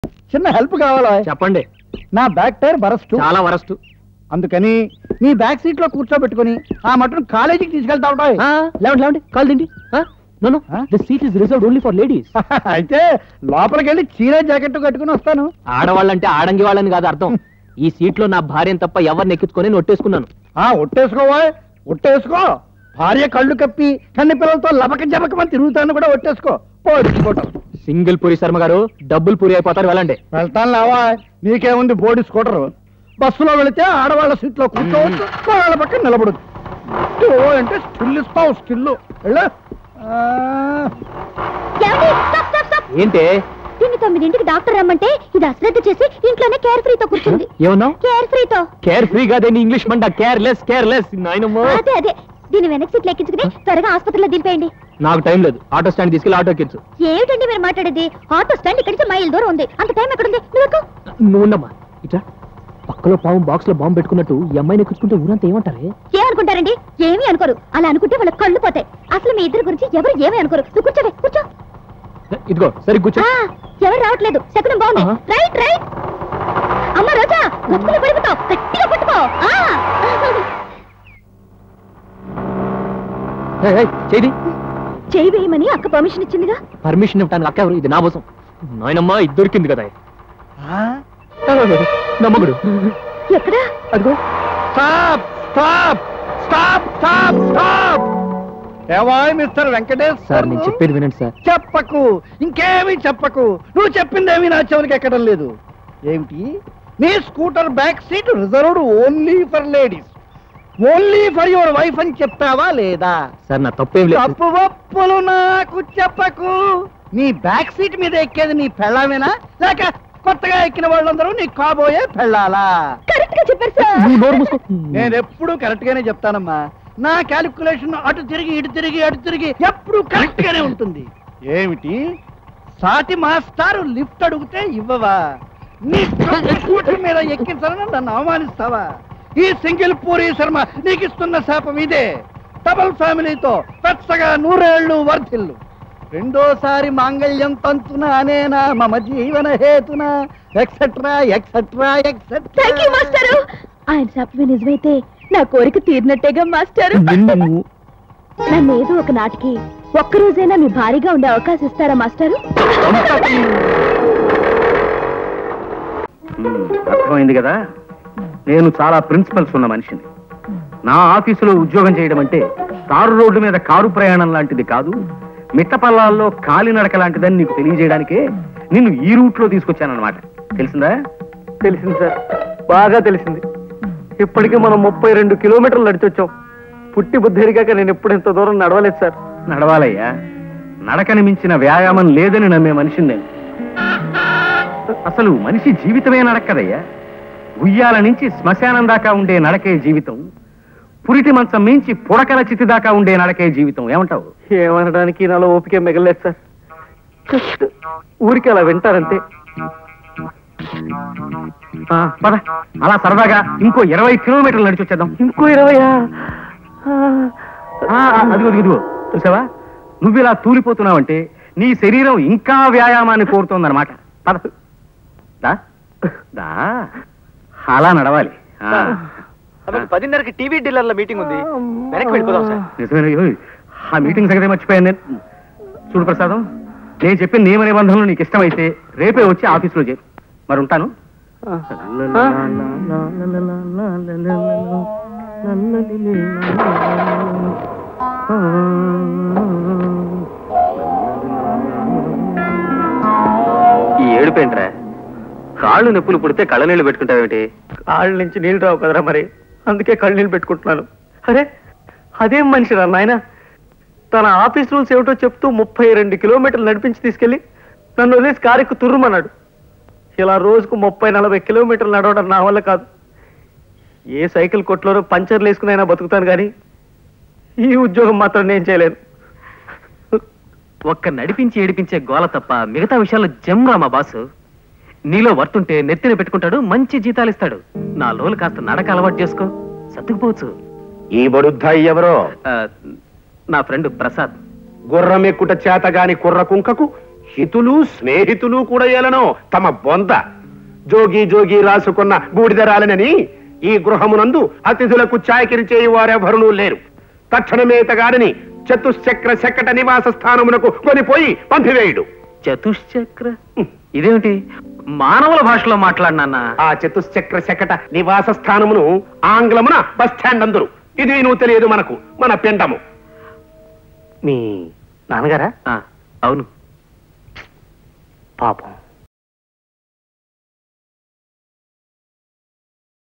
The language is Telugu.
చిన్న హెల్ప్ కావాలా చెప్పండి నా బ్యాక్ టైర్ బరస్ట్ చాలా వరస్ట్ అందుకని నీ బ్యాక్ సీట్ లో కూర్చోబెట్టుకుని ఆ మటును కాలేజీకి తీసుకెళ్తా ఉంటాయి లేవండి లేవండి కాల్ తిండి నో ఆ? This seat is reserved only for ladies అయితే లోపలికి వెళ్ళి చీర జాకెట్ కట్టుకుని వస్తాను ఆడవాళ్ళంటే ఆడంగి వాళ్ళని కాదు అర్థం ఈ సీట్ లో నా భార్యను తప్ప ఎవరిని ఎక్కించుకొని నొట్టేసుకున్నాను ఆ ఒట్టేసుకోవా ఒట్టేసుకో భార్య కళ్ళు కప్పి కన్ని పిల్లలతో లబక జబకమని తిరుగుతాను కూడా ఒట్టేసుకో పోసుకోవటం సింగిల్ పూరి శర్మ గారు డబ్బులు పూరి అయిపోతారు వెళ్ళండి వెళ్తాను లేవా నీకేముంది బోడి స్కూటర్ బస్సులో వెళితే ఆడవాళ్ళ సీట్లో కూర్చోవచ్చు వాళ్ళ పక్కన నిలబడదు ఓ అంటే స్కిల్ ఇస్తావు స్కిల్ వెళ్ళు ఆ, ఏమండి? Stop, stop, stop. ఏంటి దీన్ని తొమ్మిదింటికి డాక్టర్ రమ్మంటే ఇది అశ్రద్ధ చేసి ఇంట్లోనే కేర్ ఫ్రీతో కూర్చుంది ఏమన్నావు కేర్ ఫ్రీతో కేర్ ఫ్రీ కాదండి ఇంగ్లీష్ మంట కేర్ లెస్ కేర్ లెస్ నాయనమ్మో అదే అదే దీన్ని వెనక్కి సీట్లు ఎక్కించుకుని త్వరగా ఆసుపత్రిలో దింపేయండి నాకు టైం లేదు ఆటో స్టాండ్ తీసుకెళ్ళి ఆటో ఎక్కించు ఏమిటండి మీరు మాట్లాడేది ఆటో స్టాండ్ ఇక్కడి నుంచి మైల్ దూరం ఉంది అంత టైం ఎక్కడుంది నువ్వు ఎక్కు. నువ్వు ఉండమ్మా ఇట్లా పక్కలో పాము బాక్స్ లో బాంబు పెట్టుకున్నట్టు ఈ అమ్మాయిని ఎక్కించుకుంటే ఊరంతా ఏమంటారే ఏమనుకుంటారండి ఏమీ అనుకోరు అలా అనుకుంటే వాళ్ళ కళ్ళు పోతాయి అసలు మీ ఇద్దరి గురించి ఎవరు ఏమీ అనుకోరు నువ్వు కూర్చోవే కూర్చో ఇదిగో సరే కూర్చో ఆ, ఎవరు రావట్లేదు శకునం బాగుంది ఆహా. రైట్ రైట్ అమ్మ రోజా గొప్పలు పడిపోతావు గట్టిగా పట్టుకో ఆ. ఏయ్, ఏయ్, చేయి చేయి వేయమని అక్క పర్మిషన్ ఇచ్చిందిగా పర్మిషన్ ఇవ్వడానికి అక్క ఎవరు ఇది నా కోసం నాయనమ్మా ఇది దొరికింది కదా ఆ, నమ్మగుడు ఎక్కడా అదిగో stop stop stop stop stop ఏవాయ్ మిస్టర్ వెంకటేష్ సార్ నేను చెప్పేది వినండి సార్ చెప్పకు ఇంకేమీ చెప్పకు నువ్వు చెప్పిందేమీ నా చెవునికి ఎక్కడం లేదు ఏమిటి నీ scooter back seat reserved only for ladies only for your wife అని చెప్పావా లేదా సార్ నా తప్పేం లేదు తప్పు ఒప్పులు నాకు చెప్పకు నీ బ్యాక్ సీట్ మీద ఎక్కేది నీ పెళ్ళామేనా లేక కొత్తగా ఎక్కిన వాళ్ళందరూ నీ కాబోయే పెళ్ళాలా కరెక్ట్ గా చెప్పారు సార్ నువ్వు నోరు మూసుకో నేను ఎప్పుడు కరెక్ట్ గానే చెప్తానమ్మా నా క్యాలిక్యులేషన్ అటు తిరిగి ఇటు తిరిగి అటు తిరిగి ఎప్పుడు కరెక్ట్ గానే ఉంటుంది ఏమిటి సాటి మాస్టారు లిఫ్ట్ అడిగితే ఇవ్వవా నీ స్కూటర్ మీద ఎక్కించాలని నన్ను అవమానిస్తావా ఈ సింగిల్ పూరి శర్మ నీకు ఇస్తున్న శాపం ఇదే డబల్ ఫ్యామిలీతో పెచ్చగా నూరేళ్లు వర్ధిల్లు రెండోసారి మాంగళ్యం తంతున అనేనా మమ జీవన హేతున ఎక్సెట్రా ఎక్సెట్రా థ్యాంక్ యూ మాస్టారు ఆయన చెప్పవి నిజమైతే నా కోరిక తీరినట్టేగా మాస్టారు నిన్ను నన్ను ఏదో ఒక నాటికి ఒక్క రోజైనా మీ భారీగా ఉండే అవకాశం ఇస్తారా మాస్టారు అర్థమైంది కదా నేను చాలా ప్రిన్సిపల్స్ ఉన్న మనిషిని నా ఆఫీసులో ఉద్యోగం చేయడం అంటే తారు రోడ్డు మీద కారు ప్రయాణం లాంటిది కాదు మిట్టపల్లాల్లో కాలినడక లాంటిదని నీకు తెలియజేయడానికే నిన్ను ఈ రూట్ లో తీసుకొచ్చానన్నమాట తెలిసిందా తెలిసింది సార్ బాగా తెలిసింది ఇప్పటికీ మనం ముప్పై రెండు కిలోమీటర్లు నడిచొచ్చాం పుట్టి బుద్ధిరిగాక నేను ఎప్పుడు ఇంత దూరం నడవలేదు సార్ నడవాలయ్యా నడకని మించిన వ్యాయామం లేదని నమ్మే మనిషిని నేను అసలు మనిషి జీవితమే నడక్కదయ్యా ఉయ్యాల నుంచి శ్మశానం దాకా ఉండే నడకే జీవితం పురిటి మంచం మించి పుడకల చితి దాకా ఉండే నడకే జీవితం ఏమంటావు ఏమనడానికి నాలో ఓపిక మిగలేదు సార్ జస్ట్ ఊరికి అలా వింటారంతే ఆ, పద అలా సరదాగా ఇంకో ఇరవై కిలోమీటర్లు నడిచి వచ్చేద్దాం ఇంకో ఇరవయా ఆ, ఆ, అదిగో అదిగో, ఇదిగో చూసావా నువ్వు ఇలా తూలిపోతున్నావంటే నీ శరీరం ఇంకా వ్యాయామాన్ని కోరుతోందన్నమాట పద దా దా అలా నడవాలి ఆ. పదిన్నరకి టీవీ డీలర్ల మీటింగ్ ఉంది వెనక్కి వెళ్ళిపోదాం సార్ నిజమేనా? ఓయ్, ఆ మీటింగ్ సంగతి మర్చిపోయాను నేను చూడు ప్రసాదం నేను చెప్పిన నియమ నిబంధనలు నీకు ఇష్టమైతే రేపే వచ్చి ఆఫీసులో చేరు మరి ఉంటాను ఈ ఏడుపేంట్రా కాళ్ళు నొప్పులు పుడితే కళ్ళ నీళ్ళు పెట్టుకుంటావేమిటి కాళ్ళ నుంచి నీళ్ళు రావు కదరా మరి అందుకే కళ్ళు నీళ్ళు పెట్టుకుంటున్నాను అరే అదేం మనిషి రా నాయన తన ఆఫీస్ రూల్స్ ఏమిటో చెప్తూ ముప్పై రెండు కిలోమీటర్లు నడిపించి తీసుకెళ్లి నన్ను వదిలేసి కారెక్కు తుర్రుమన్నాడు ఇలా రోజుకు ముప్పై నలభై కిలోమీటర్లు నడవడం నా వల్ల కాదు ఏ సైకిల్ కొట్లోనో పంచర్లు వేసుకునైనా బతుకుతాను కానీ ఈ ఉద్యోగం మాత్రం నేను చేయలేను ఒక్క నడిపించి ఏడిపించే గోల తప్ప మిగతా విషయాల్లో జమ్రా మా బాసు నీలో వర్తుంటే నెత్తిన పెట్టుకుంటాడు మంచి జీతాలు ఇస్తాడు నా లోలు కాస్త నడక అలవాటు చేసుకో సర్దుకుపోవచ్చు ఈ బడుద్దాయి ఎవరో ఆ, నా ఫ్రెండ్ ప్రసాద్ గుర్రం ఎక్కుట చేతగాని కుర్ర కుంకకు హితులు స్నేహితులు కూడా ఏలనో తమ బొంద జోగి జోగి రాసుకున్న బూడిదరాలనని ఈ గృహమునందు అతిథులకు చాకిరి చేయి వారెవరునూ లేరు తక్షణమే తగాడని చతుశ్చక్ర శకట నివాస స్థానమునకు కొనిపోయి పంపివేయుడు చతుశ్చక్ర ఇదేమిటి మానవుల భాషలో మాట్లాడినా ఆ చతుశ్చక్ర శకట నివాస స్థానమును ఆంగ్లమున బస్ స్టాండ్ అందరు ఇది నువ్వు తెలియదు మనకు మన పిండము మీ నాన్నగారా అవును పాపం